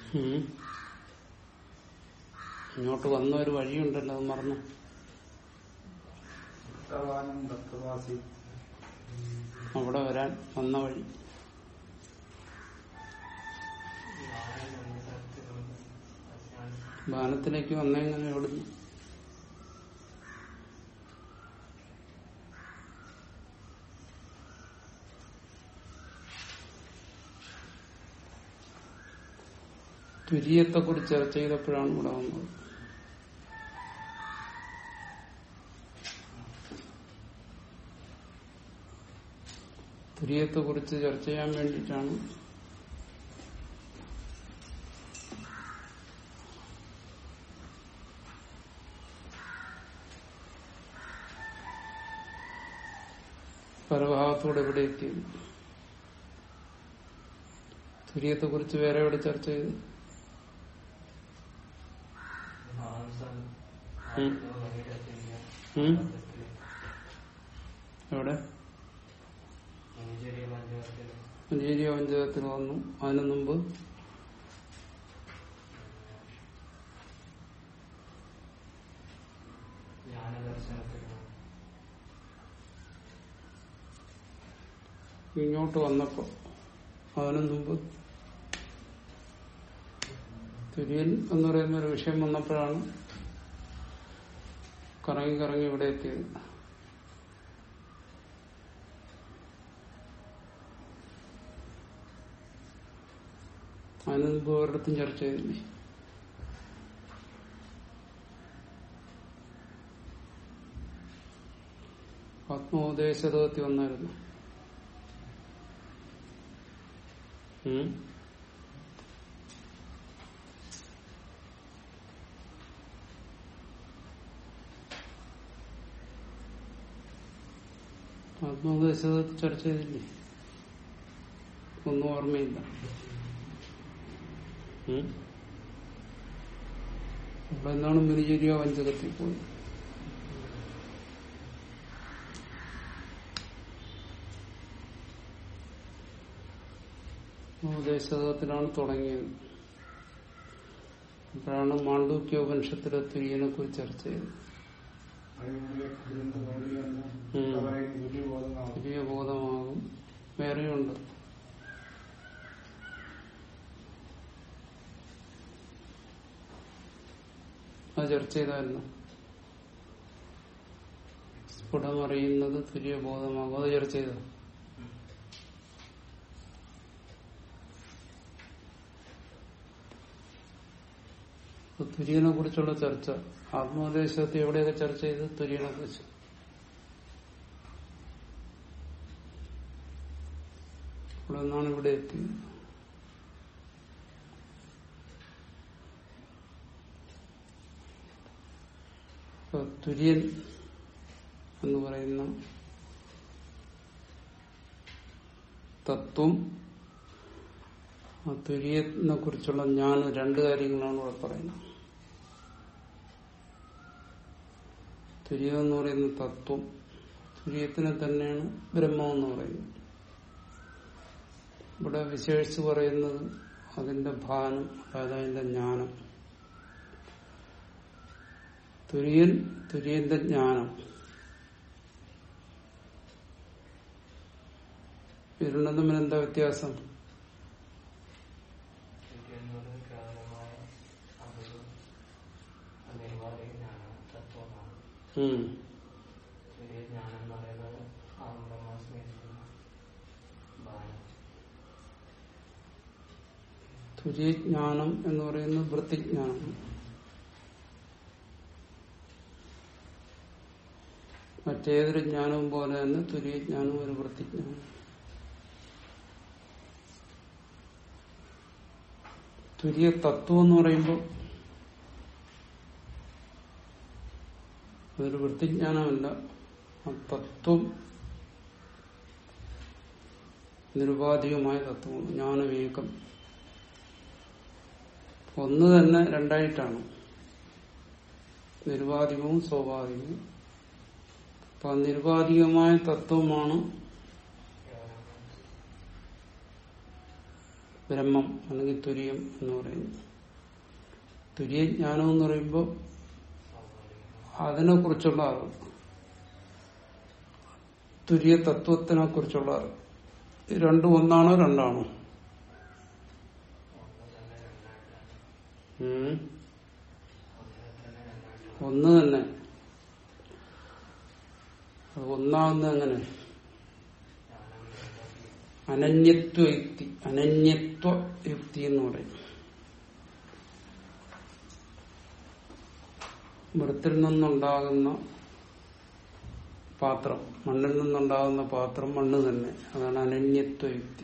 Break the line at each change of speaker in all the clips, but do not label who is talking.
ഉം. ഇങ്ങോട്ട് വന്ന ഒരു വഴിയുണ്ടല്ലോ അത് മറന്നു
ഭക്തവാനും ഭക്തവാസി
അവിടെ വരാൻ വന്ന വഴി ബാനത്തിലേക്ക് വന്നെങ്ങനെ എവിടുന്ന് തുര്യത്തെ കുറിച്ച് ചർച്ച ചെയ്തപ്പോഴാണ് ഇവിടെ വന്നത് തുര്യത്തെ കുറിച്ച് ചർച്ച ചെയ്യാൻ വേണ്ടിയിട്ടാണ് പരഭാഗത്തോടെ ഇവിടെ എത്തിയത് തുര്യത്തെ കുറിച്ച് വേറെ എവിടെ ചർച്ച ചെയ്തു ഉം. ഉം. എവിടെ മഞ്ചേരി പഞ്ചായത്തിൽ വന്നു അതിനു മുമ്പ് ഇങ്ങോട്ട് വന്നപ്പോ അതിനു മുമ്പ് തുര്യൻ എന്ന് പറയുന്ന ഒരു വിഷയം വന്നപ്പോഴാണ് കറങ്ങി കറങ്ങി ഇവിടെ എത്തിയത് അതിന് മുമ്പ് ഒരിടത്തും ചർച്ച ചെയ്തില്ലേ ആത്മോപദേശത്തിൽ വന്നായിരുന്നു ഉം? ആത്മോപദേശത്തിൽ ചർച്ച ചെയ്തില്ലേ ഒന്നും ഓർമ്മയില്ല ഉം? അവിടെ നിന്നാണ് മിനിചേരിയ വഞ്ചകത്തിൽ പോയത് ഉപദേശത്തിലാണ് തുടങ്ങിയത് അപ്പോഴാണ് മാണ്ഡൂക്യോപനിഷത്തിലെ തുര്യനെ കുറിച്ച് ചർച്ച ചെയ്തത് ഉം. തുര്യ ബോധമാകും വേറെയുണ്ട് അത് ചർച്ച ചെയ്തായിരുന്നു സ്ഫുടമറിയുന്നത് തുര്യ ബോധമാകും അത് ചർച്ച ചെയ്ത തുര്യനെ കുറിച്ചുള്ള ചർച്ച ആത്മോപദേശത്തെ എവിടെയൊക്കെ ചർച്ച ചെയ്ത് തുര്യനെ കുറിച്ച് ഇവിടെ നിന്നാണ് ഇവിടെ എത്തിയത് ഇപ്പൊ തുര്യൻ എന്ന് പറയുന്ന തത്വം ആ തുര്യനെ കുറിച്ചുള്ള ഞാൻ രണ്ട് കാര്യങ്ങളാണ് ഇവിടെ പറയുന്നത് തുര്യം എന്ന് പറയുന്ന തത്വം തുര്യത്തിനെ തന്നെയാണ് ബ്രഹ്മം എന്ന് പറയുന്നത് ഇവിടെ വിശേഷിച്ച് പറയുന്നത് അതിന്റെ ഭാനം അതായത് അതിന്റെ ജ്ഞാനം തുര്യൻ തുര്യന്റെ ജ്ഞാനം ഇത് രണ്ടും തമ്മിൽ എന്താ വ്യത്യാസം ഉം. തുര്യജ്ഞാനം എന്ന് പറയുന്നത് വൃത്തിജ്ഞാനം മറ്റേതൊരു ജ്ഞാനവും പോലെ തന്നെ തുര്യജ്ഞാനവും ഒരു വൃത്തിജ്ഞാനം തുര്യ തത്വം എന്ന് പറയുമ്പോൾ അതൊരു വൃത്തിജ്ഞാനമല്ല ആ തത്വം നിരുപാധികമായ തത്വമാണ് ജ്ഞാനവിവേകം ഒന്ന് തന്നെ രണ്ടായിട്ടാണ് നിരുപാധികവും സ്വാഭാവികവും അപ്പൊ ആ നിരുപാധികമായ തത്വമാണ് ബ്രഹ്മം അല്ലെങ്കിൽ തുര്യം എന്ന് പറയുന്നു തുര്യജ്ഞാനം എന്ന് പറയുമ്പോൾ അതിനെ കുറിച്ചുള്ള അറിവ് തുര്യ തത്വത്തിനെ കുറിച്ചുള്ള അറിവ് ഇത് രണ്ടും ഒന്നാണോ രണ്ടാണോ ഉം. ഒന്ന് തന്നെ അത് ഒന്നാകുന്ന അങ്ങനെ അനന്യത്വ യുക്തി അനന്യത്വ യുക്തി എന്ന് പറയും മൃത്തിൽ നിന്നുണ്ടാകുന്ന പാത്രം മണ്ണിൽ നിന്നുണ്ടാകുന്ന പാത്രം മണ്ണ് തന്നെ അതാണ് അനന്യത്വ യുക്തി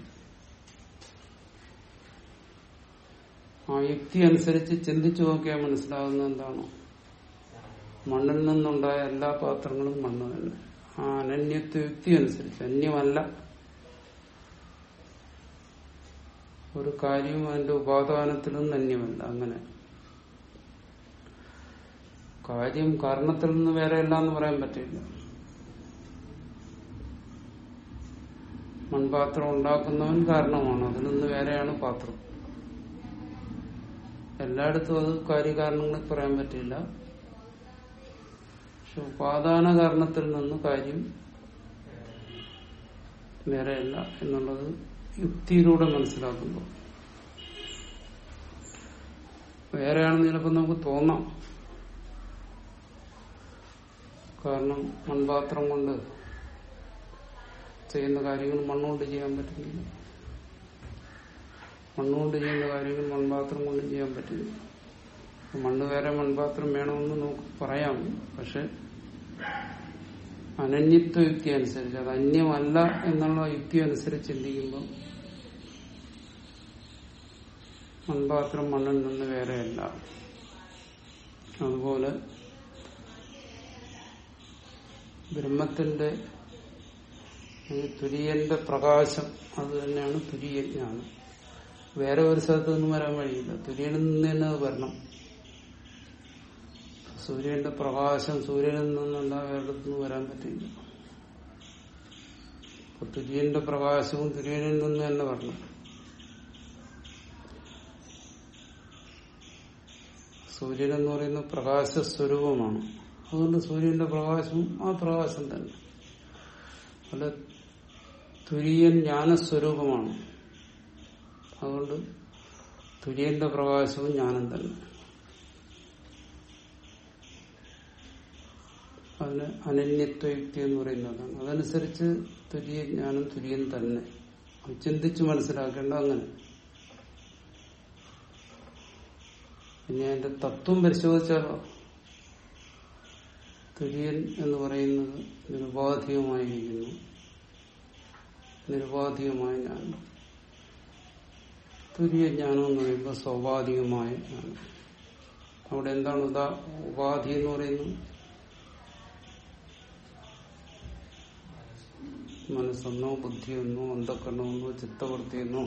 ആ യുക്തി അനുസരിച്ച് ചിന്തിച്ചു നോക്കിയാൽ മനസ്സിലാകുന്ന എന്താണോ മണ്ണിൽ നിന്നുണ്ടായ എല്ലാ പാത്രങ്ങളും മണ്ണ് തന്നെ ആ അനന്യത്വ യുക്തി അനുസരിച്ച് അന്യമല്ല ഒരു കാര്യവും അതിന്റെ ഉപാദാനത്തിലും അന്യമല്ല അങ്ങനെ കാര്യം കാരണത്തിൽ നിന്ന് വേറെ അല്ല എന്ന് പറയാൻ പറ്റില്ല മൺപാത്രം ഉണ്ടാക്കുന്നവൻ കാരണമാണ് അതിൽ നിന്ന് വേറെയാണ് പാത്രം എല്ലായിടത്തും അത് കാര്യകാരണങ്ങളിൽ പറയാൻ പറ്റില്ല പക്ഷെ ഉപാദാന കാരണത്തിൽ നിന്ന് കാര്യം വേറെയല്ല എന്നുള്ളത് യുക്തിയിലൂടെ മനസ്സിലാക്കുമ്പോൾ വേറെയാണെന്ന് ചിലപ്പോൾ നമുക്ക് തോന്നാം കാരണം മൺപാത്രം കൊണ്ട് ചെയ്യുന്ന കാര്യങ്ങൾ മണ്ണുകൊണ്ട് ചെയ്യാൻ പറ്റുന്നില്ല മണ്ണുകൊണ്ട് ചെയ്യുന്ന കാര്യങ്ങൾ മൺപാത്രം കൊണ്ട് ചെയ്യാൻ പറ്റില്ല അപ്പൊ മണ്ണ് വേറെ മൺപാത്രം വേണമെന്ന് നമുക്ക് പറയാം പക്ഷെ അനന്യത്വ യുക്തി അനുസരിച്ച് അത് അന്യമല്ല എന്നുള്ള യുക്തി അനുസരിച്ച് ചിന്തിക്കുമ്പോൾ മൺപാത്രം മണ്ണിൽ നിന്ന് വേറെയല്ല അതുപോലെ ബ്രഹ്മത്തിന്റെ ഈ തുര്യന്റെ പ്രകാശം അത് തന്നെയാണ് തുര്യജ്ഞാനം വേറെ ഒരു സ്ഥലത്ത് നിന്നും വരാൻ വഴിയില്ല തുര്യനിൽ നിന്ന് തന്നെ അത് വരണം സൂര്യന്റെ പ്രകാശം സൂര്യനിൽ നിന്നുണ്ടാ വേറെ നിന്ന് വരാൻ പറ്റില്ല അപ്പൊ തുര്യന്റെ പ്രകാശവും തുര്യനിൽ നിന്ന് തന്നെ വരണം സൂര്യൻ എന്ന് പറയുന്ന പ്രകാശ സ്വരൂപമാണ് അതുകൊണ്ട് സൂര്യന്റെ പ്രകാശവും ആ പ്രകാശം തന്നെ അല്ല തുര്യൻ ജ്ഞാനസ്വരൂപമാണ് അതുകൊണ്ട് തുര്യന്റെ പ്രകാശവും ജ്ഞാനം തന്നെ അതിന് അനന്യത്വയുക്തി എന്ന് പറയുന്നതാണ് അതനുസരിച്ച് തുര്യ ജ്ഞാനം തുര്യൻ തന്നെ അത് ചിന്തിച്ച് മനസ്സിലാക്കേണ്ട അങ്ങനെ പിന്നെ അതിന്റെ തത്വം പരിശോധിച്ചാലോ തുര്യൻ എന്ന് പറയുന്നത് നിരുപാധികമായിരിക്കുന്നു നിരുപാധികമായ ജ്ഞാനം തുര്യ ജ്ഞാനം എന്ന് പറയുമ്പോൾ സ്വാഭാവികമായ ജ്ഞാനം അവിടെ എന്താണ് ഉദാ ഉപാധി എന്ന് പറയുന്നത് മനസ്സെന്നോ ബുദ്ധിയെന്നോ അന്ധക്കരണമെന്നോ ചിത്തവൃത്തിയെന്നോ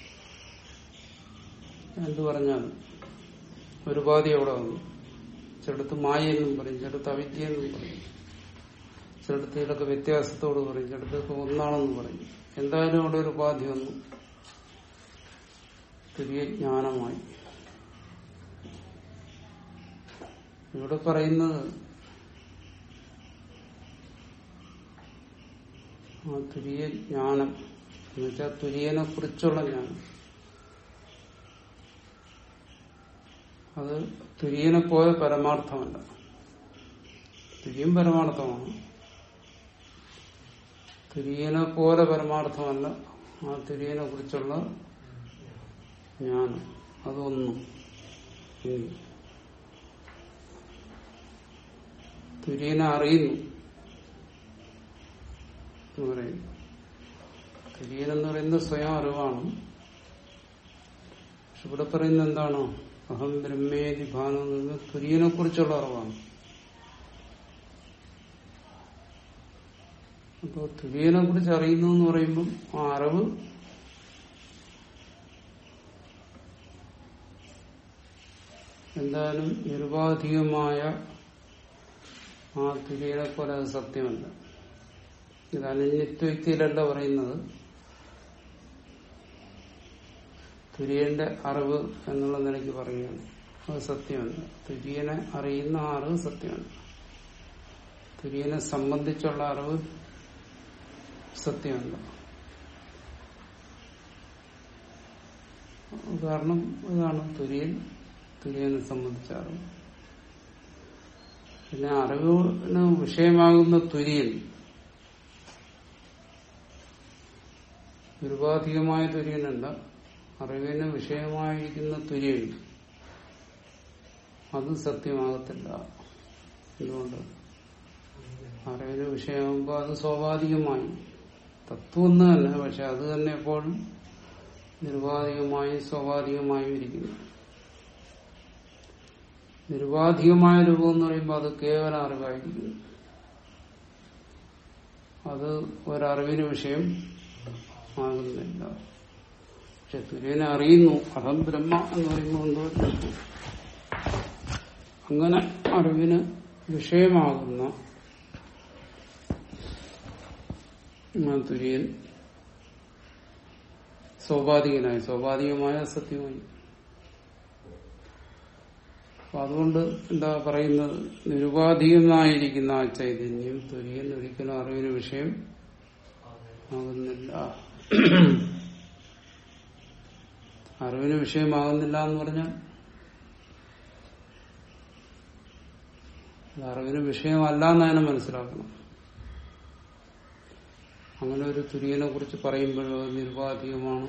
എന്ത് പറഞ്ഞാലും ഒരു ഉപാധി അവിടെ വന്നു ചിലടത്ത് മായെന്നും പറയും ചിലടത്ത് അവിദ്യയെന്നും പറയും ചിലടത്ത് ഇതിലൊക്കെ വ്യത്യാസത്തോട് പറയും ചിലടത്തൊക്കെ ഒന്നാണെന്ന് പറയും എന്തായാലും അവിടെ ഒരു ഉപാധി വന്നു തുര്യ ജ്ഞാനമായി ഇവിടെ പറയുന്നത് ആ തുര്യ ജ്ഞാനം എന്ന് വെച്ചാൽ തുര്യനെ കുറിച്ചുള്ള ജ്ഞാനം അത് തുര്യനെ പോലെ പരമാർത്ഥമല്ല തുര്യം പരമാർത്ഥമാണ് തുര്യനെ പോലെ പരമാർത്ഥമല്ല ആ തുര്യനെ കുറിച്ചുള്ള ജ്ഞാനം അതൊന്നും ഇനി തുര്യനെ അറിയുന്നു എന്ന് പറയും തുര്യൻ എന്ന് പറയുന്നത് സ്വയം അറിവാണ് പക്ഷെ ഇവിടെ പറയുന്നത് എന്താണോ അഹം ബ്രഹ്മേതി ഭാനം എന്ന് പറയുന്നത് തുര്യനെ കുറിച്ചുള്ള അറിവാണ് അപ്പൊ തുര്യനെ കുറിച്ച് അറിയുന്നു എന്ന് പറയുമ്പം ആ അറിവ് എന്തായാലും നിരുപാധികമായ ആ തുര്യനെ പോലെ അത് സത്യമല്ല ഇത് അനന്യത്വക്തിയിലല്ല പറയുന്നത് തുര്യന്റെ അറിവ് എന്നുള്ള നിലയ്ക്ക് പറയുകയാണ് അത് സത്യമല്ല തുര്യനെ അറിയുന്ന ആ അറിവ് സത്യമല്ല തുര്യനെ സംബന്ധിച്ചുള്ള അറിവ് സത്യമല്ല കാരണം ഇതാണ് തുര്യൻ തുര്യനെ സംബന്ധിച്ച അറിവ് പിന്നെ അറിവിന് വിഷയമാകുന്ന തുര്യൻ നിരുപാധികമായ തുര്യനല്ല അറിവിന് വിഷയമായിരിക്കുന്ന തുര്യൻ അത് സത്യമാകത്തില്ല എന്തുകൊണ്ട് അറിവിന് വിഷയമാകുമ്പോൾ അത് സ്വാഭാവികമായി തത്വം ഒന്ന് തന്നെ പക്ഷെ അത് തന്നെ എപ്പോഴും നിരുപാധികമായും സ്വാഭാവികമായും ഇരിക്കുന്നു നിരുപാധികമായ രൂപം എന്ന് പറയുമ്പോൾ അത് കേവല അറിവായിരിക്കുന്നു അത് ഒരറിവിന് വിഷയം ആകുന്നില്ല പക്ഷെ തുര്യനെ അറിയുന്നു അഹം ബ്രഹ്മ എന്ന് പറയുമ്പോൾ എന്തോ അങ്ങനെ അറിവിന് വിഷയമാകുന്ന ആ തുര്യൻ സ്വാഭാവികനായി സ്വാഭാവികമായ സത്യമായി അപ്പൊ അതുകൊണ്ട് എന്താ പറയുന്നത് നിരുപാധികമായിരിക്കുന്ന ആ ചൈതന്യം തുര്യൻ ഒരിക്കലും അറിവിന് വിഷയം ആകുന്നില്ല അറിവിന് വിഷയമാകുന്നില്ല എന്ന് പറഞ്ഞാൽ അത് അറിവിന് വിഷയമല്ല എന്നതിനെ മനസ്സിലാക്കണം അങ്ങനെ ഒരു തുര്യനെ കുറിച്ച് പറയുമ്പോഴോ അത് നിരുപാധികമാണ്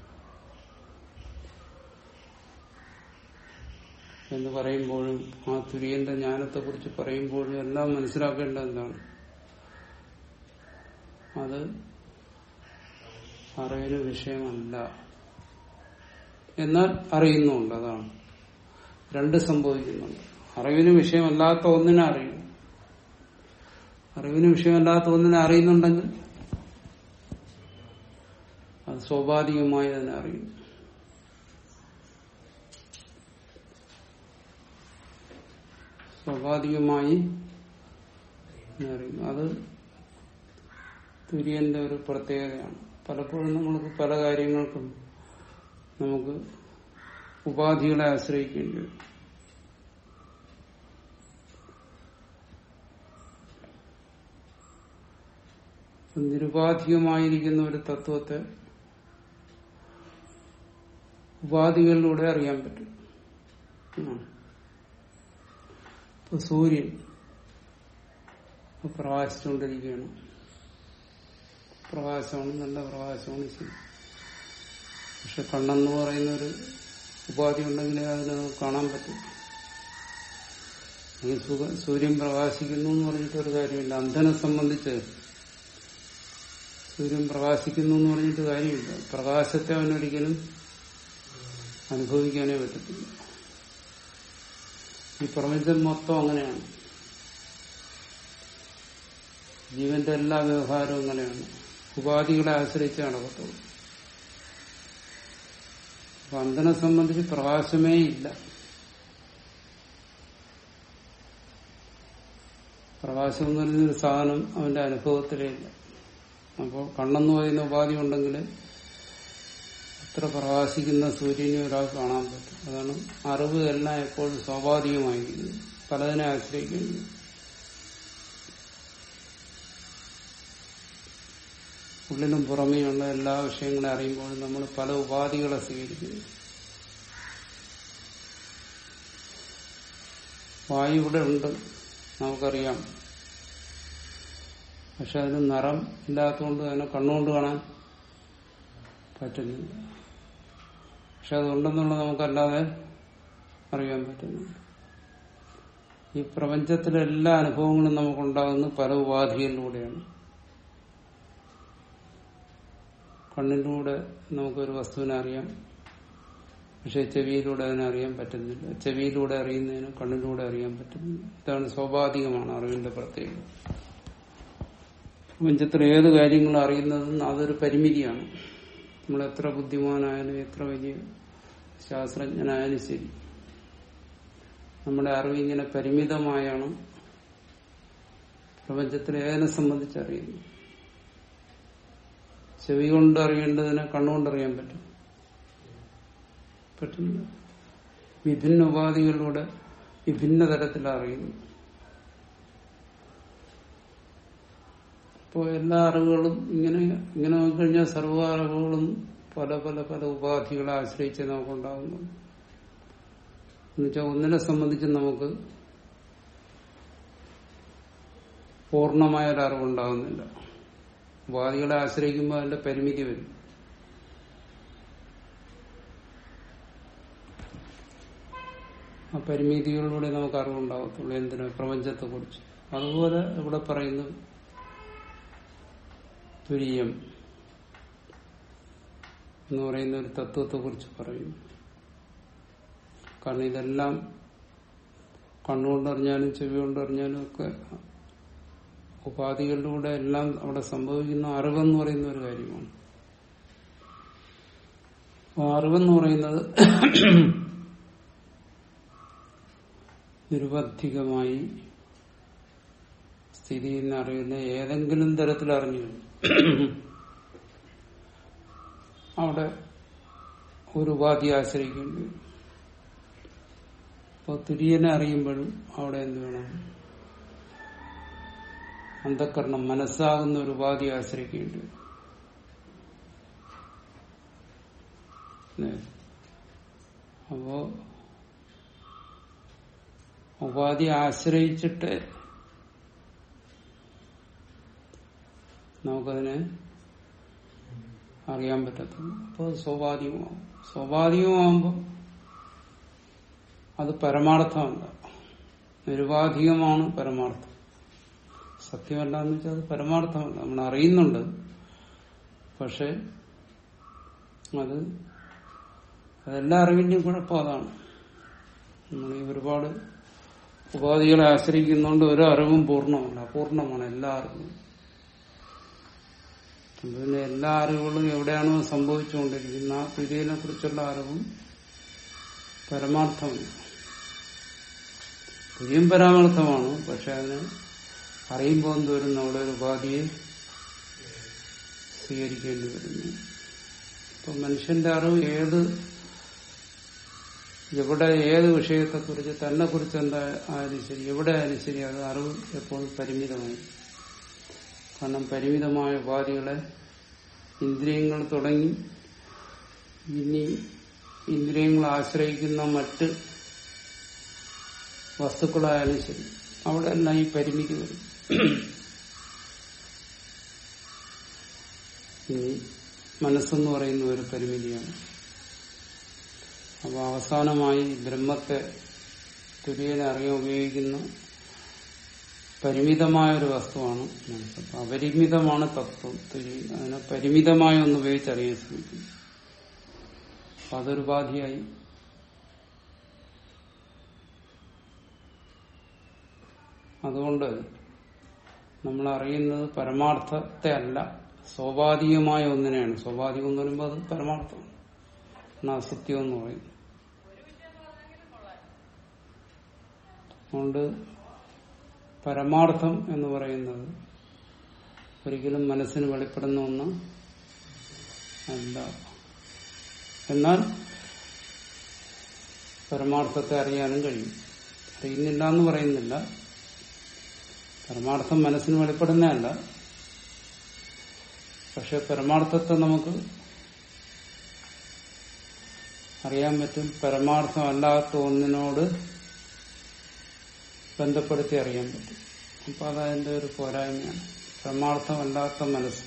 എന്ന് പറയുമ്പോഴും ആ തുര്യന്റെ ജ്ഞാനത്തെ കുറിച്ച് പറയുമ്പോഴും എല്ലാം മനസ്സിലാക്കേണ്ടത് എന്താണ് അത് അറിവിന് വിഷയമല്ല എന്നാൽ അറിയുന്നുണ്ട് അതാണ് രണ്ട് സംഭവിക്കുന്നുണ്ട് അറിവിന് വിഷയമല്ലാത്ത ഒന്നിനെ അറിയും അറിവിന് വിഷയമല്ലാത്ത ഒന്നിനെ അറിയുന്നുണ്ടെങ്കിൽ അത് സ്വാഭാവികമായി തന്നെ അറിയും സ്വാഭാവികമായി അറിയും അത് തുര്യന്റെ ഒരു പ്രത്യേകതയാണ് പലപ്പോഴും നമ്മൾക്ക് പല കാര്യങ്ങൾക്കും നമുക്ക് ഉപാധികളെ ആശ്രയിക്കേണ്ടി വരും നിരുപാധികമായിരിക്കുന്ന ഒരു തത്വത്തെ ഉപാധികളിലൂടെ അറിയാൻ പറ്റും ഉം. ഇപ്പൊ സൂര്യൻ പ്രകാശിച്ചുകൊണ്ടിരിക്കുകയാണ് പ്രകാശമാണ് നല്ല പ്രകാശമാണ് ശരി പക്ഷെ കണ്ണെന്ന് പറയുന്ന ഒരു ഉപാധി ഉണ്ടെങ്കിലേ അതിന് കാണാൻ പറ്റും ഈ സുഖ- സൂര്യൻ പ്രകാശിക്കുന്നു എന്ന് പറഞ്ഞിട്ട് ഒരു കാര്യമില്ല അന്ധനെ സംബന്ധിച്ച് സൂര്യൻ പ്രകാശിക്കുന്നു എന്ന് പറഞ്ഞിട്ട് കാര്യമില്ല പ്രകാശത്തെ അവനൊരിക്കലും അനുഭവിക്കാനേ പറ്റത്തില്ല ഈ പ്രപഞ്ചം മൊത്തം അങ്ങനെയാണ് ജീവന്റെ എല്ലാ വ്യവഹാരവും അങ്ങനെയാണ് ഉപാധികളെ ആശ്രയിച്ച് നടക്കത്തുള്ളൂ അപ്പൊ അന്ധനെ സംബന്ധിച്ച് പ്രകാശമേ ഇല്ല പ്രകാശം എന്ന് പറയുന്ന ഒരു സാധനം അവന്റെ അനുഭവത്തിലേ ഇല്ല അപ്പോൾ കണ്ണെന്ന് പറയുന്ന ഉപാധി ഉണ്ടെങ്കിൽ അത്ര പ്രകാശിക്കുന്ന സൂര്യനെ ഒരാൾ കാണാൻ പറ്റും അതാണ് അറിവ് എല്ലാം എപ്പോഴും സ്വാഭാവികമായിരിക്കുന്നത് പലതിനെ ആശ്രയിക്കുന്നു ഉള്ളിലും പുറമേയുള്ള എല്ലാ വിഷയങ്ങളെ അറിയുമ്പോഴും നമ്മൾ പല ഉപാധികളെ സ്വീകരിക്കുന്നു വായു ഇവിടെ ഉണ്ട് നമുക്കറിയാം പക്ഷെ അതിന് നിറം ഇല്ലാത്തതുകൊണ്ട് അതിനെ കണ്ണുകൊണ്ട് കാണാൻ പറ്റുന്നില്ല പക്ഷെ അതുണ്ടെന്നുള്ളത് നമുക്കല്ലാതെ അറിയാൻ പറ്റുന്നുണ്ട് ഈ പ്രപഞ്ചത്തിലെ എല്ലാ അനുഭവങ്ങളും നമുക്കുണ്ടാകുന്നത് പല ഉപാധികളിലൂടെയാണ് കണ്ണിലൂടെ നമുക്കൊരു വസ്തുവിനെ അറിയാം പക്ഷെ ചെവിയിലൂടെ അതിനെ അറിയാൻ പറ്റുന്നില്ല ചെവിയിലൂടെ അറിയുന്നതിന് കണ്ണിലൂടെ അറിയാൻ പറ്റുന്നില്ല ഇതാണ് സ്വാഭാവികമാണ് അറിവിന്റെ പ്രത്യേകത പ്രപഞ്ചത്തിൽ ഏത് കാര്യങ്ങളും അറിയുന്നതെന്ന് അതൊരു പരിമിതിയാണ് നമ്മൾ എത്ര ബുദ്ധിമാനായാലും എത്ര വലിയ ശാസ്ത്രജ്ഞനായാലും ശരി നമ്മുടെ അറിവ് ഇങ്ങനെ പരിമിതമായാണ് പ്രപഞ്ചത്തിൽ ഏതിനെ സംബന്ധിച്ചറിയുന്നത് ചെവി കൊണ്ട് അറിയേണ്ടതിനെ കണ്ണുകൊണ്ട് അറിയാൻ പറ്റും പറ്റുന്നില്ല വിഭിന്ന ഉപാധികളിലൂടെ വിഭിന്ന തരത്തിൽ അറിയുന്നു അപ്പോൾ എല്ലാ അറിവുകളും ഇങ്ങനെ ഇങ്ങനെ നോക്കിക്കഴിഞ്ഞാൽ സർവ്വ അറിവുകളും പല പല പല ഉപാധികളെ ആശ്രയിച്ച് നമുക്കുണ്ടാകുന്നു എന്നുവെച്ചാൽ ഒന്നിനെ സംബന്ധിച്ച് നമുക്ക് പൂർണ്ണമായ ഒരു അറിവുണ്ടാകുന്നില്ല ഉപാധികളെ ആശ്രയിക്കുമ്പോൾ അതിന്റെ പരിമിതി വരും ആ പരിമിതികളിലൂടെ നമുക്ക് അറിവുണ്ടാകത്തുള്ളൂ എന്തിനു പ്രപഞ്ചത്തെ കുറിച്ച് അതുപോലെ ഇവിടെ പറയുന്നു തുര്യം എന്ന് പറയുന്ന ഒരു തത്വത്തെ കുറിച്ച് പറയും കാരണം ഇതെല്ലാം കണ്ണുകൊണ്ടറിഞ്ഞാലും ചെവി കൊണ്ടറിഞ്ഞാലും ഒക്കെ ഉപാധികളിലൂടെ എല്ലാം അവിടെ സംഭവിക്കുന്ന അറിവെന്ന് പറയുന്ന ഒരു കാര്യമാണ് ആ അറിവെന്ന് പറയുന്നത് നിരുപദ്ധികമായി സ്ഥിതി ചെയ്യുന്ന അറിവിനെ ഏതെങ്കിലും തരത്തിൽ അറിഞ്ഞു അവിടെ ഒരു ഉപാധി ആശ്രയിക്കേണ്ടി വരും അപ്പൊ തുര്യനെ അറിയുമ്പോഴും അവിടെ എന്ത് വേണം അന്ധക്കരണം മനസ്സാകുന്ന ഒരു ഉപാധി ആശ്രയിക്കേണ്ടി വരും ല്ലേ? അപ്പോ ഉപാധി ആശ്രയിച്ചിട്ട് നമുക്കതിനെ അറിയാൻ പറ്റത്തുള്ളൂ അപ്പോൾ സ്വാഭാവികമാവും സ്വാഭാവികമാകുമ്പോൾ അത് പരമാർത്ഥമല്ല നിരുപാധികമാണ് പരമാർത്ഥം സത്യമല്ല എന്ന് വെച്ചാൽ അത് പരമാർത്ഥമല്ല നമ്മൾ അറിയുന്നുണ്ട് പക്ഷെ അത് അതെല്ലാ അറിവിന്റെയും കുഴപ്പം അതാണ് നമ്മൾ ഈ ഒരുപാട് ഉപാധികളെ ആശ്രയിക്കുന്നതുകൊണ്ട് ഒരു അറിവും പൂർണ്ണമല്ല അപൂർണമാണ് എല്ലാ അറിവും അപ്പൊ പിന്നെ എല്ലാ അറിവുകളും എവിടെയാണോ സംഭവിച്ചുകൊണ്ടിരിക്കുന്നത് ആ തുര്യനെ കുറിച്ചുള്ള അറിവും പരമാർത്ഥമല്ല തുര്യം പരമാർത്ഥമാണ് പക്ഷെ അതിന് അറിയുമ്പോൾ എന്തോരും നമ്മുടെ ഒരു ഉപാധിയെ സ്വീകരിക്കേണ്ടി വരുന്നു ഇപ്പൊ മനുഷ്യന്റെ അറിവ് ഏത് എവിടെ ഏത് വിഷയത്തെക്കുറിച്ച് തന്നെ കുറിച്ച് എന്താ ആയാലും ശരി എവിടെ ആയാലും ശരി അത് അറിവ് എപ്പോഴും പരിമിതമായി കാരണം പരിമിതമായ ഉപാധികളെ ഇന്ദ്രിയങ്ങൾ തുടങ്ങി ഇനി ഇന്ദ്രിയങ്ങൾ ആശ്രയിക്കുന്ന മറ്റ് വസ്തുക്കളായാലും ശരി അവിടെ എല്ലാം ഈ പരിമിതി വരും ഇനി മനസ്സെന്ന് പറയുന്ന ഒരു പരിമിതിയാണ് അപ്പൊ അവസാനമായി ബ്രഹ്മത്തെ തുര്യനെ അറിയാൻ ഉപയോഗിക്കുന്ന പരിമിതമായ ഒരു വസ്തുവാണ് മനസ്സ് അപ്പൊ അപരിമിതമാണ് തത്വം തുരി അതിനെ പരിമിതമായ ഒന്ന് ഉപയോഗിച്ചറിയാൻ ശ്രമിക്കുന്നു അപ്പൊ അതൊരു ഉപാധിയായി അതുകൊണ്ട് നമ്മൾ അറിയുന്നത് പരമാർത്ഥത്തെ അല്ല സ്വാഭാവികമായ ഒന്നിനെയാണ് സ്വാഭാവികം എന്ന് പറയുമ്പോൾ അത് പരമാർത്ഥമാണ് എന്നാ അസത്യം എന്ന് പറയുന്നു അതുകൊണ്ട് പരമാർത്ഥം എന്ന് പറയുന്നത് ഒരിക്കലും മനസ്സിന് വെളിപ്പെടുന്ന ഒന്ന് അല്ല എന്നാൽ പരമാർത്ഥത്തെ അറിയാനും കഴിയും അറിയുന്നില്ല എന്ന് പറയുന്നില്ല പരമാർത്ഥം മനസ്സിന് വെളിപ്പെടുന്നതല്ല പക്ഷെ പരമാർത്ഥത്തെ നമുക്ക് അറിയാൻ പറ്റും പരമാർത്ഥമല്ലാത്ത ഒന്നിനോട് ബന്ധപ്പെടുത്തി അറിയാൻ പറ്റും അപ്പൊ അതതിന്റെ ഒരു പോരായ്മയാണ് പരമാർത്ഥമല്ലാത്ത മനസ്സ്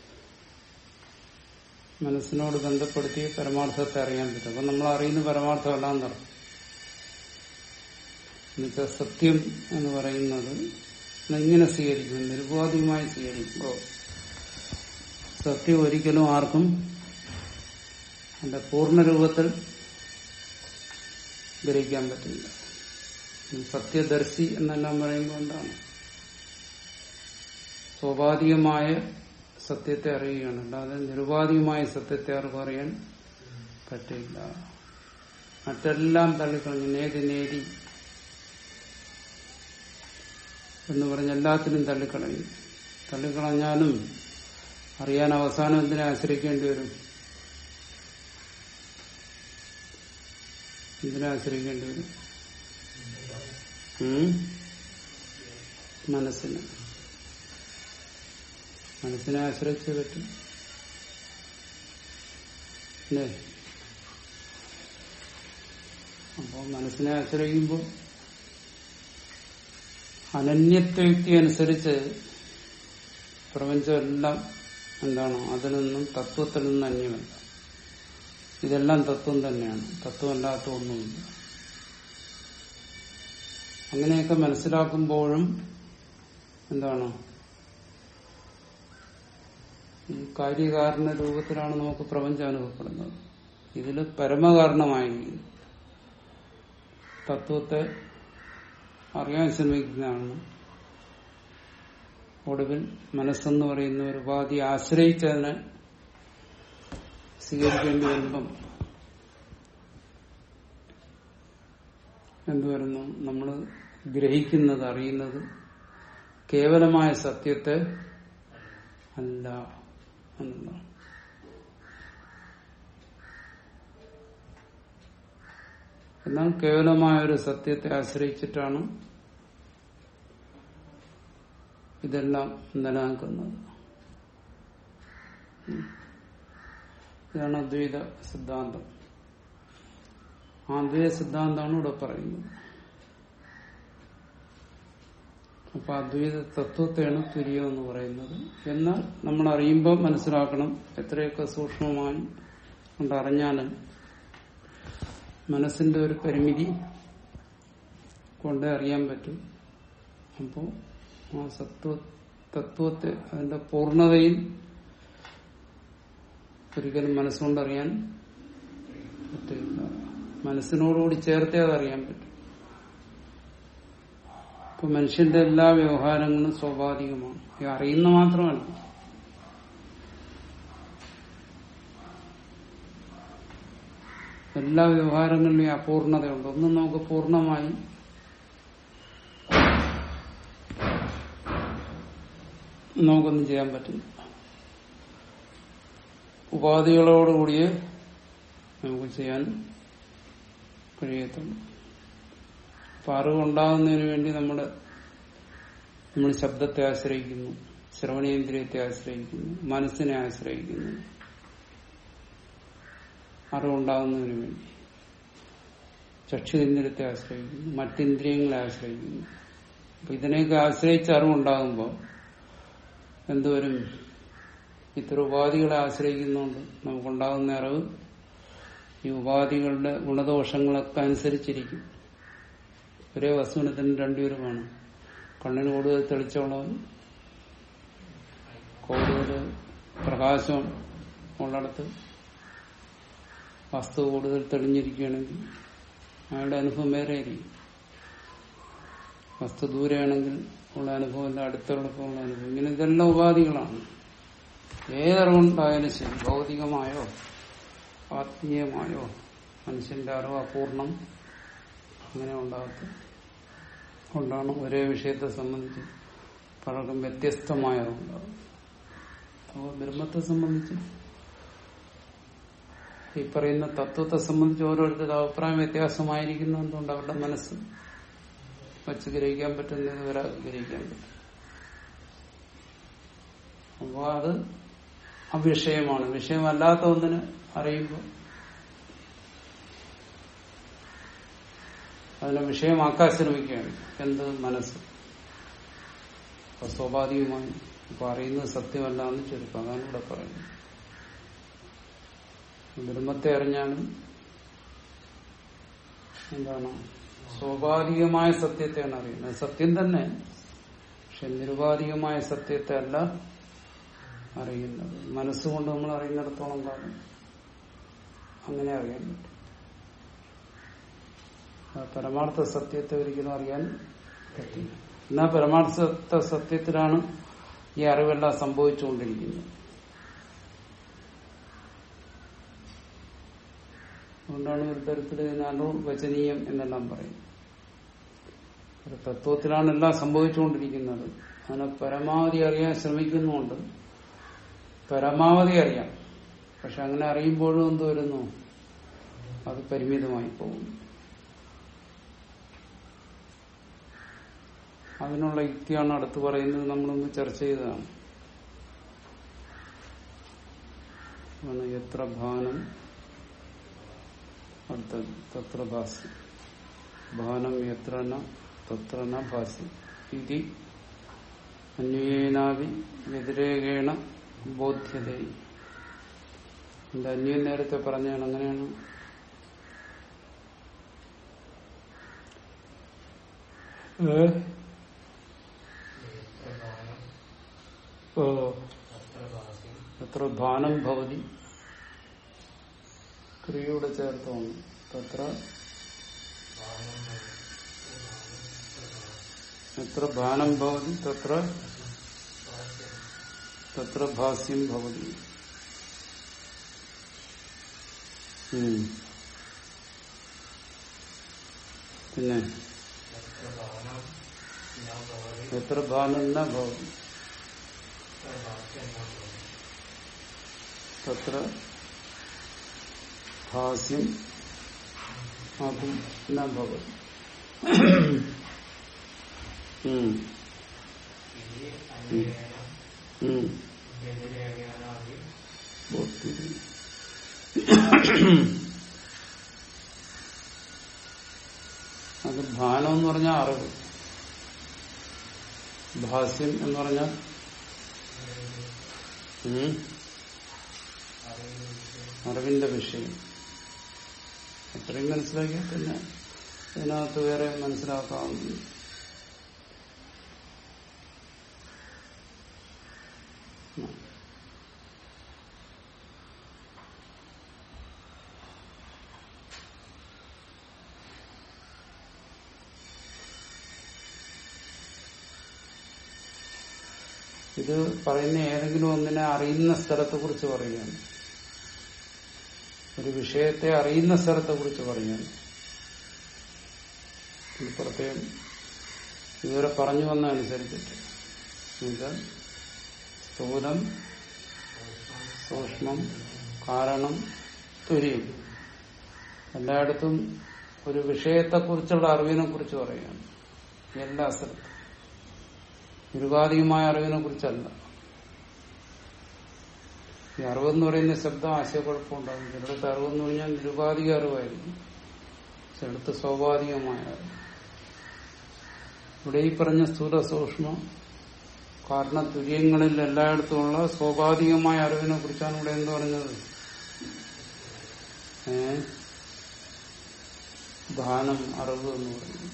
മനസ്സിനോട് ബന്ധപ്പെടുത്തി പരമാർത്ഥത്തെ അറിയാൻ പറ്റും അപ്പൊ നമ്മൾ അറിയുന്ന പരമാർത്ഥമല്ല എന്നർത്ഥം എന്നുവെച്ചാൽ സത്യം എന്ന് പറയുന്നത് ഇങ്ങനെ സ്വീകരിക്കുന്നു നിരുപാധികമായി സ്വീകരിക്കുമ്പോൾ സത്യം ഒരിക്കലും ആർക്കും അതിന്റെ പൂർണ്ണരൂപത്തിൽ ഗ്രഹിക്കാൻ പറ്റില്ല സത്യദർശി എന്നെല്ലാം പറയുമ്പോൾ എന്താണ് സ്വാഭാവികമായ സത്യത്തെ അറിയുകയാണ് അല്ലാതെ നിരുപാധികമായ സത്യത്തെ ആർക്കും അറിയാൻ പറ്റില്ല മറ്റെല്ലാം തള്ളിക്കളഞ്ഞു നേതി നേതി എന്ന് പറഞ്ഞ് എല്ലാത്തിനും തള്ളിക്കളയും തള്ളിക്കളഞ്ഞാലും അറിയാൻ അവസാനം എന്തിനെ ആശ്രയിക്കേണ്ടി വരും ഇതിനെ ആശ്രയിക്കേണ്ടി വരും ഉം? മനസ്സിന് മനസ്സിനെ ആശ്രയിച്ച് പറ്റും അല്ലേ അപ്പോൾ മനസ്സിനെ ആശ്രയിക്കുമ്പോൾ അനന്യത്വയുക്തി അനുസരിച്ച് പ്രപഞ്ചമെല്ലാം എന്താണ് അതിൽ നിന്നും തത്വത്തിൽ നിന്നും അന്യമല്ല ഇതെല്ലാം തത്വം തന്നെയാണ് തത്വമല്ലാത്ത ഒന്നുമില്ല അങ്ങനെയൊക്കെ മനസ്സിലാക്കുമ്പോഴും എന്താണ് ഈ കാര്യകാരണ രൂപത്തിലാണ് നമുക്ക് പ്രപഞ്ചം അനുഭവപ്പെടുന്നത് ഇതിൽ പരമകാരണമായി തത്വത്തെ അറിയാൻ ശ്രമിക്കുന്നതാണ് ഒടുവിൽ മനസ്സെന്ന് പറയുന്ന ഒരു ഉപാധി ആശ്രയിച്ചതിനെ സ്വീകരിക്കേണ്ടി വരുമ്പം എന്തുവരുന്നു നമ്മൾ ഗ്രഹിക്കുന്നത് അറിയുന്നത് കേവലമായ സത്യത്തെ അല്ല എന്നുള്ളതാണ് എന്നാൽ കേവലമായ ഒരു സത്യത്തെ ആശ്രയിച്ചിട്ടാണ് ഇതെല്ലാം നിലനിൽക്കുന്നത് ഉം. ഇതാണ് അദ്വൈത സിദ്ധാന്തം ആ അദ്വൈത സിദ്ധാന്തമാണ് ഇവിടെ പറയുന്നത് അപ്പൊ അദ്വൈത തത്വത്തെയാണ് തുര്യം എന്ന് പറയുന്നത് എന്നാൽ നമ്മൾ അറിയുമ്പോൾ മനസ്സിലാക്കണം എത്രയൊക്കെ സൂക്ഷ്മമായി കൊണ്ടറിഞ്ഞാലും മനസ്സിന്റെ ഒരു പരിമിതി കൊണ്ടേ അറിയാൻ പറ്റും അപ്പോൾ ആ സത്വ തത്വത്തെ അതിന്റെ പൂർണ്ണതയിൽ ഒരിക്കലും മനസ്സുകൊണ്ടറിയാൻ പറ്റില്ല മനസ്സിനോടുകൂടി ചേർത്തേ അതറിയാൻ പറ്റും ഇപ്പൊ മനുഷ്യന്റെ എല്ലാ വ്യവഹാരങ്ങളും സ്വാഭാവികമാണ് ഈ അറിയുന്ന മാത്രമല്ല എല്ലാ വ്യവഹാരങ്ങളിലും ഈ അപൂർണതയുണ്ട് ഒന്നും നമുക്ക് പൂർണ്ണമായി നമുക്കൊന്നും ചെയ്യാൻ പറ്റില്ല ഉപാധികളോടുകൂടിയേ നമുക്ക് ചെയ്യാൻ കഴിയത്തുള്ളൂ അപ്പൊ അറിവുണ്ടാകുന്നതിന് വേണ്ടി നമ്മുടെ നമ്മൾ ശബ്ദത്തെ ആശ്രയിക്കുന്നു ശ്രവണേന്ദ്രിയത്തെ ആശ്രയിക്കുന്നു മനസ്സിനെ ആശ്രയിക്കുന്നു അറിവുണ്ടാകുന്നതിന് വേണ്ടി ചക്ഷുരേന്ദ്രിയത്തെ ആശ്രയിക്കുന്നു മറ്റിന്ദ്രിയങ്ങളെ ആശ്രയിക്കുന്നു അപ്പൊ ഇതിനെയൊക്കെ ആശ്രയിച്ച് അറിവുണ്ടാകുമ്പോൾ എന്തുവരും ഇത്ര ഉപാധികളെ ആശ്രയിക്കുന്നുണ്ട് നമുക്കുണ്ടാകുന്ന അറിവ് ഈ ഉപാധികളുടെ ഗുണദോഷങ്ങളൊക്കെ അനുസരിച്ചിരിക്കും ഒരേ വസ്തുവിന് തന്നെ രണ്ടുപേരും കാണും കണ്ണിന് കൂടുതൽ തെളിച്ചമുള്ളവൻ കൂടുതൽ പ്രകാശം ഉള്ളിടത്ത് വസ്തു കൂടുതൽ തെളിഞ്ഞിരിക്കുകയാണെങ്കിൽ അയാളുടെ അനുഭവം വേറെ ആയിരിക്കും വസ്തു ദൂരെയാണെങ്കിൽ ഉള്ള അനുഭവം അടുത്തുള്ളപ്പോൾ ഉള്ള അനുഭവം ഇങ്ങനെ ഇതെല്ലാം ഉപാധികളാണ് ഏതറിവുണ്ടായാലും ശരി ഭൗതികമായോ ആത്മീയമായോ മനുഷ്യന്റെ അറിവ് അപൂർണം അങ്ങനെ ഉണ്ടാകത്ത കൊണ്ടാണ് ഒരേ വിഷയത്തെ സംബന്ധിച്ച് പലർക്കും വ്യത്യസ്തമായ അറിവുണ്ടാകും അപ്പോൾ ബ്രഹ്മത്തെ സംബന്ധിച്ച് ഈ പറയുന്ന തത്വത്തെ സംബന്ധിച്ച് ഓരോരുത്തരുടെ അഭിപ്രായം വ്യത്യാസമായിരിക്കുന്ന എന്തുകൊണ്ട് അവരുടെ മനസ്സ് വച്ച് ഗ്രഹിക്കാൻ പറ്റുന്നത് വരെ ഗ്രഹിക്കാൻ പറ്റും അപ്പോൾ അത് അവിഷയമാണ് വിഷയമല്ലാത്ത ഒന്നിന് അറിയുമ്പോൾ അതിനെ വിഷയമാക്കാൻ ശ്രമിക്കുകയാണ് എന്ത് മനസ്സ് അപ്പൊ സ്വാഭാവികമായി ഇപ്പൊ അറിയുന്നത് സത്യമല്ല എന്ന് ചുരുക്കം അതാണ് ഇവിടെ പറയുന്നത് ബ്രഹ്മത്തെ അറിഞ്ഞാലും എന്താണ് സ്വാഭാവികമായ സത്യത്തെയാണ് അറിയുന്നത് സത്യം തന്നെ പക്ഷെ നിരുപാധികമായ സത്യത്തെ അല്ല അറിയുന്നത് മനസ്സുകൊണ്ട് നമ്മൾ അറിയുന്നിടത്തോളം കാലം അങ്ങനെ അറിയാൻ പറ്റും ആ പരമാർത്ഥ സത്യത്തെ ഒരിക്കലും അറിയാൻ പറ്റില്ല എന്നാൽ പരമാർത്ഥ സത്യത്തിലാണ് ഈ അറിവെല്ലാം സംഭവിച്ചുകൊണ്ടിരിക്കുന്നത് അതുകൊണ്ടാണ് ഒരു തരത്തിൽ അനുവചനീയം എന്നെല്ലാം പറയും ഒരു തത്വത്തിലാണ് എല്ലാം സംഭവിച്ചുകൊണ്ടിരിക്കുന്നത് അതിനെ പരമാവധി അറിയാൻ ശ്രമിക്കുന്നുണ്ട് പരമാവധി അറിയാം പക്ഷെ അങ്ങനെ അറിയുമ്പോഴും എന്ത് വരുന്നു അത് പരിമിതമായി പോകുന്നു അതിനുള്ള യുക്തിയാണ് അടുത്ത് പറയുന്നത് നമ്മളൊന്ന് ചർച്ച ചെയ്തതാണ് ആണ് എത്ര ഭാനം അടുത്തത് തത്ര ഭാസി ഭാനം എത്ര ന തത്ര ന ഭാസി ഇതി അന്വേനാവി വ്യതിരേകേണ ബോധ്യത എന്റെ അന്യൻ നേരത്തെ പറഞ്ഞാണ് അങ്ങനെയാണ് ഏ? ഓ എത്ര ഭാനം ഭവതി ക്രിയയുടെ ചേർത്താണ് തത്ര എത്ര ഭാനം ഭവതി തത്ര തത്ര ഭാസ്യം ഭവതി ഉം. പിന്നെ എത്ര ഭാനം ന ഭവതി തത്ര ഭാസ്യം അഭി ന ഭവതി ഉം. ഉം. ബോധ്യത. അത് ഭാനം എന്ന് പറഞ്ഞാൽ അറിവ് ഭാസ്യം എന്ന് പറഞ്ഞാൽ ഉം, അറിവിന്റെ വിഷയം അത്രയും മനസ്സിലാക്കിയാൽ പിന്നെ ഇതിനകത്ത് വേറെ മനസ്സിലാക്കാവുന്നു ഇത് പറയുന്ന ഏതെങ്കിലും ഒന്നിനെ അറിയുന്ന സ്ഥലത്തെ കുറിച്ച് പറയുകയാണ് ഒരു വിഷയത്തെ അറിയുന്ന സ്ഥലത്തെ കുറിച്ച് പറയുകയാണ് ഇത് പ്രത്യേകം ഇതുവരെ പറഞ്ഞു വന്നതനുസരിച്ചിട്ട് എന്നുവെച്ചാൽ സ്ഥൂലം സൂക്ഷ്മം കാരണം തുര്യം എല്ലായിടത്തും ഒരു വിഷയത്തെക്കുറിച്ചുള്ള അറിവിനെ കുറിച്ച് പറയുകയാണ് എല്ലാ സ്ഥലത്തും നിരുപാധികമായ അറിവിനെ കുറിച്ചല്ല ഈ അറിവെന്ന് പറയുന്ന ശബ്ദം ആശയക്കുഴപ്പമുണ്ടാകും ചിലടത്ത് അറിവെന്ന് പറഞ്ഞാൽ നിരുപാധിക അറിവായിരിക്കും ചിലടത്ത് സ്വാഭാവികമായ അറിവ് ഇവിടെ ഈ പറഞ്ഞ സ്ഥൂല സൂക്ഷ്മ കാരണ തുര്യങ്ങളിൽ എല്ലായിടത്തുമുള്ള സ്വാഭാവികമായ അറിവിനെ കുറിച്ചാണ് ഇവിടെ എന്ത് പറഞ്ഞത് ഏ ദാനം അറിവ് എന്ന് പറയുന്നത്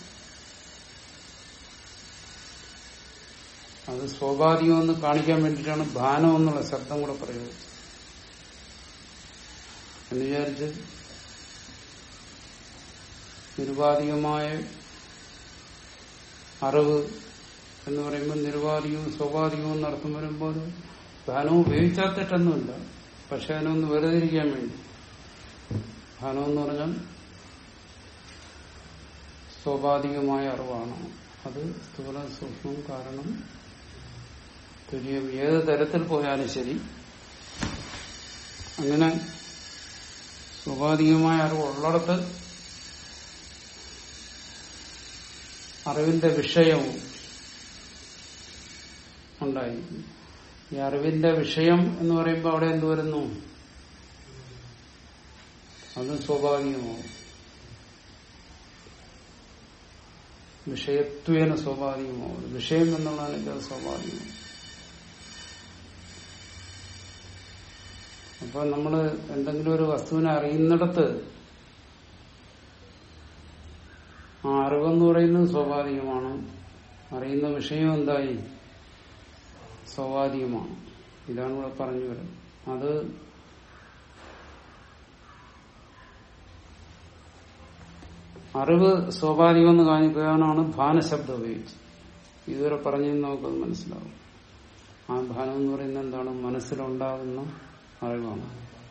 അത് സ്വാഭാവികമെന്ന് കാണിക്കാൻ വേണ്ടിയിട്ടാണ് ഭാനം എന്നുള്ള ശബ്ദം കൂടെ പ്രയോഗിച്ചത് എന്ന് വിചാരിച്ച് നിരുപാധികമായ അറിവ് എന്ന് പറയുമ്പോൾ നിരുപാധികവും സ്വാഭാവികവും എന്നർത്ഥം വരുമ്പോൾ ഭാനവും ഉപയോഗിച്ചാൽ തെറ്റൊന്നുമില്ല പക്ഷെ അതിനൊന്ന് വേർതിരിക്കാൻ വേണ്ടി ഭാനം എന്ന് പറഞ്ഞാൽ സ്വാഭാവികമായ അറിവാണ് അത് സ്ഥൂല സൂക്ഷ്മം കാരണം തുര്യം ഏത് തരത്തിൽ പോയാലും ശരി അങ്ങനെ സ്വാഭാവികമായ അറിവുള്ളിടത്ത് അറിവിന്റെ വിഷയവും ഉണ്ടായിരിക്കും ഈ അറിവിന്റെ വിഷയം എന്ന് പറയുമ്പോൾ അവിടെ എന്ത് വരുന്നു അത് സ്വാഭാവികമാവും വിഷയത്വേന സ്വാഭാവികമാവും വിഷയം എന്നുള്ളതാണ് അത് സ്വാഭാവികം അപ്പൊ നമ്മള് എന്തെങ്കിലും ഒരു വസ്തുവിനെ അറിയുന്നിടത്ത് ആ അറിവെന്ന് പറയുന്നത് സ്വാഭാവികമാണ് അറിയുന്ന വിഷയം എന്തായി സ്വാഭാവികമാണ് ഇതാണ് ഇവിടെ പറഞ്ഞു വരുന്നത് അത് അറിവ് സ്വാഭാവികമെന്ന് കാണിക്കാനാണ് ഭാനശബ്ദം ഉപയോഗിച്ചത് ഇതുവരെ പറഞ്ഞെന്ന് നമുക്കത് മനസ്സിലാവും ആ ഭാനം എന്ന് പറയുന്നത് എന്താണ് മനസ്സിലുണ്ടാകുന്ന അറിവാണ്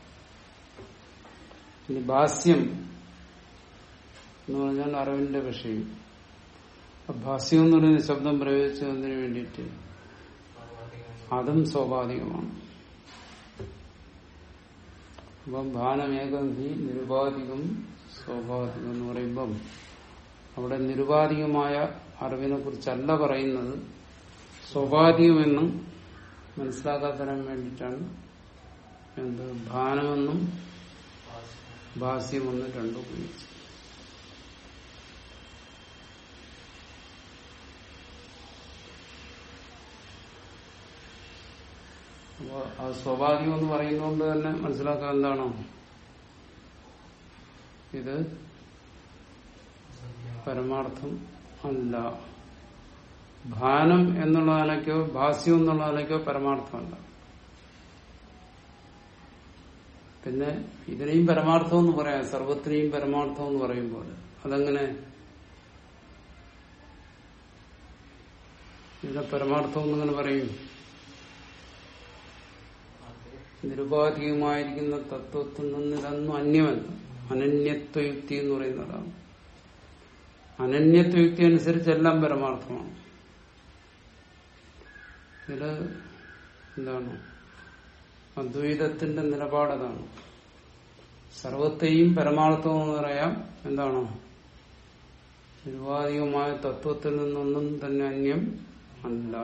ഇനി ഭാസ്യം എന്ന് പറഞ്ഞാൽ അറിവിന്റെ വിഷയം അപ്പൊ ഭാസ്യം എന്ന് പറയുന്ന ശബ്ദം പ്രയോഗിച്ചതിന് വേണ്ടിയിട്ട് അതും സ്വാഭാവികമാണ് അപ്പം ഭാനമേകം ഹി നിരുപാധികം സ്വാഭാവികം എന്ന് പറയുമ്പം അവിടെ നിരുപാധികമായ അറിവിനെ കുറിച്ചല്ല പറയുന്നത് സ്വാഭാവികമെന്നും മനസ്സിലാക്കാൻ തരാൻ വേണ്ടിയിട്ടാണ് എന്ത് ഭാനമെന്നും ഭാസ്യമെന്നും രണ്ടും ഉപയോഗിച്ചു അപ്പൊ അത് സ്വാഭാവികം എന്ന് പറയുന്നതുകൊണ്ട് തന്നെ മനസ്സിലാക്കാൻ എന്താണോ ഇത് പരമാർത്ഥം അല്ല ഭാനം എന്നുള്ള നിലയ്ക്കോ ഭാസ്യം എന്നുള്ള നിലയ്ക്കോ പരമാർത്ഥമല്ല പിന്നെ ഇതിനെയും പരമാർത്ഥം എന്ന് പറയാം സർവത്തിനെയും പരമാർത്ഥം എന്ന് പറയുമ്പോൾ അതെങ്ങനെ ഇതിനെ പരമാർത്ഥം എന്നിങ്ങനെ പറയും നിരുപാധികമായിരിക്കുന്ന തത്വത്തിൽ നിന്ന് ഇതൊന്നും അന്യമല്ല അനന്യത്വയുക്തി എന്ന് പറയുന്നതാണ് അനന്യത്വയുക്തി അനുസരിച്ച് എല്ലാം പരമാർത്ഥമാണ് ഇതില് എന്താണ് അദ്വൈതത്തിന്റെ നിലപാടതാണ് സർവത്തെയും പരമാർത്ഥം എന്ന് പറയാം എന്താണ് നിരുപാധികമായ തത്വത്തിൽ നിന്നൊന്നും തന്നെ അന്യം അല്ല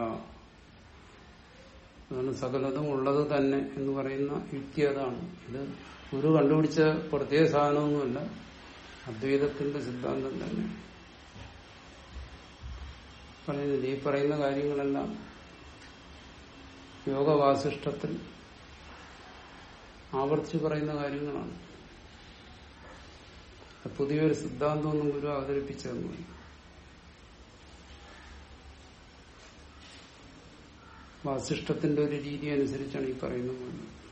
അതാണ് സകലതും ഉള്ളത് തന്നെ എന്ന് പറയുന്ന യുക്തി അതാണ് ഇത് ഗുരു കണ്ടുപിടിച്ച പ്രത്യേക സാധനമൊന്നുമല്ല അദ്വൈതത്തിന്റെ സിദ്ധാന്തം തന്നെ പറയുന്നത് ഈ പറയുന്ന കാര്യങ്ങളെല്ലാം യോഗവാസിഷ്ടത്തിൽ ആവർത്തിച്ച് പറയുന്ന കാര്യങ്ങളാണ് പുതിയൊരു സിദ്ധാന്തമൊന്നും ഗുരു അവതരിപ്പിച്ചതെന്ന് വാസിഷ്ടത്തിന്റെ ഒരു രീതി അനുസരിച്ചാണ് ഈ പറയുന്നത്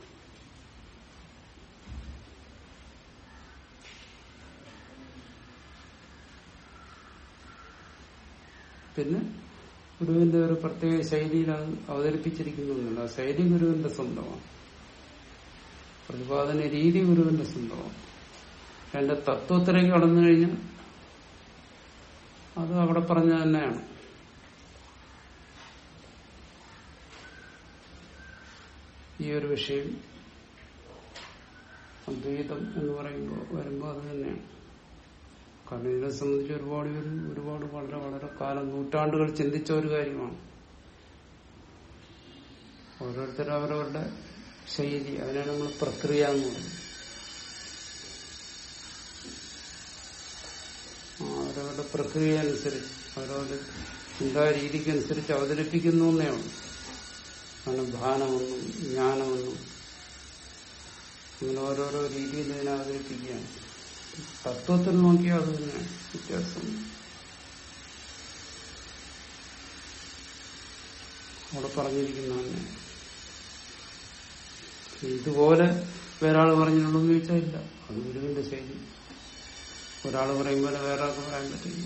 പിന്നെ ഗുരുവിന്റെ ഒരു പ്രത്യേക ശൈലിയിൽ അത് അവതരിപ്പിച്ചിരിക്കുന്നില്ല ആ ശൈലി ഗുരുവിന്റെ സ്വന്തമാണ് പ്രതിപാദന രീതി ഗുരുവിന്റെ സ്വന്തമാണ് അതിന്റെ തത്വത്തിലേക്ക് കടന്നു കഴിഞ്ഞാൽ അത് അവിടെ പറഞ്ഞ തന്നെയാണ് ഈ ഒരു വിഷയം അദ്വൈതം എന്ന് പറയുമ്പോൾ വരുമ്പോൾ അത് തന്നെയാണ് കാരണം ഇതിനെ സംബന്ധിച്ച് ഒരുപാട് പേര് ഒരുപാട് വളരെ വളരെ കാലം നൂറ്റാണ്ടുകൾ ചിന്തിച്ച ഒരു കാര്യമാണ് ഓരോരുത്തരും അവരവരുടെ ശൈലി അതിനാണ് നമ്മൾ പ്രക്രിയ എന്ന് പറയുന്നത് ആ, അവരവരുടെ പ്രക്രിയ അനുസരിച്ച് അവരവരുടെ ചിന്താ രീതിക്കനുസരിച്ച് അവതരിപ്പിക്കുന്നു എന്നേ ഉള്ളൂ അങ്ങനെ ഭാനമെന്നും ജ്ഞാനമെന്നും അങ്ങനെ ഓരോരോ രീതിയിൽ ഇതിനെ അവതരിപ്പിക്കുകയാണ് തത്വത്തിൽ നോക്കിയാൽ അത് തന്നെ വ്യത്യാസം അവിടെ പറഞ്ഞിരിക്കുന്ന തന്നെ ഇതുപോലെ വേറാൾ പറഞ്ഞിട്ടുണ്ടോ എന്ന് ചോദിച്ചാൽ ഇല്ല അത് ഗുരുവിന്റെ ശൈലി ഒരാൾ പറയും പോലെ വേറെ ആൾക്ക് പറയാൻ പറ്റില്ല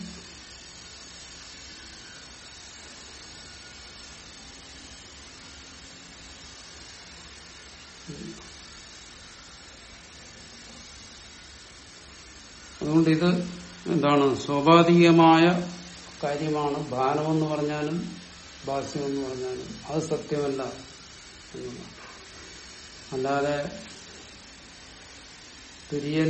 അതുകൊണ്ട് ഇത് എന്താണ് സ്വാഭാവികമായ കാര്യമാണ് ഭാനമെന്ന് പറഞ്ഞാലും ഭാസ്യമെന്ന് പറഞ്ഞാലും അത് സത്യമല്ല എന്നുള്ളതാണ് അല്ലാതെ തുര്യൻ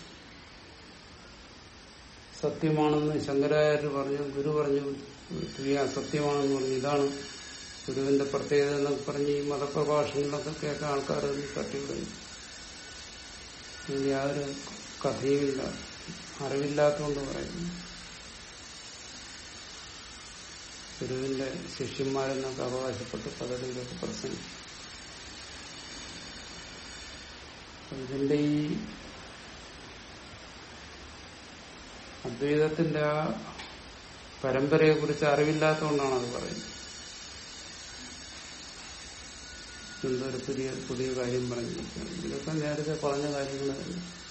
സത്യമാണെന്ന് ശങ്കരാചാര്യ പറഞ്ഞു ഗുരു പറഞ്ഞു തുര്യ അസത്യമാണെന്ന് പറഞ്ഞു ഇതാണ് ഗുരുവിന്റെ പ്രത്യേകത എന്നൊക്കെ പറഞ്ഞ് ഈ മതപ്രഭാഷണങ്ങളൊക്കെ കേൾക്കാൻ ആൾക്കാർ തട്ടിവിടുന്നു ഇതിൽ യാതൊരു കഥയുമില്ല അറിവില്ലാത്തതുകൊണ്ട് പറയുന്നു ഗുരുവിന്റെ ശിഷ്യന്മാരെന്നൊക്കെ അവകാശപ്പെട്ട് പലരും ഇതൊക്കെ പ്രസംഗിച്ചു ഇതിന്റെ ഈ അദ്വൈതത്തിന്റെ ആ പരമ്പരയെ കുറിച്ച് അറിവില്ലാത്തതുകൊണ്ടാണ് അത് പറയുന്നത് എന്തൊരു പുതിയ പുതിയ കാര്യം പറഞ്ഞു ഇതൊക്കെ നേരത്തെ പറഞ്ഞ കാര്യങ്ങൾ തന്നെ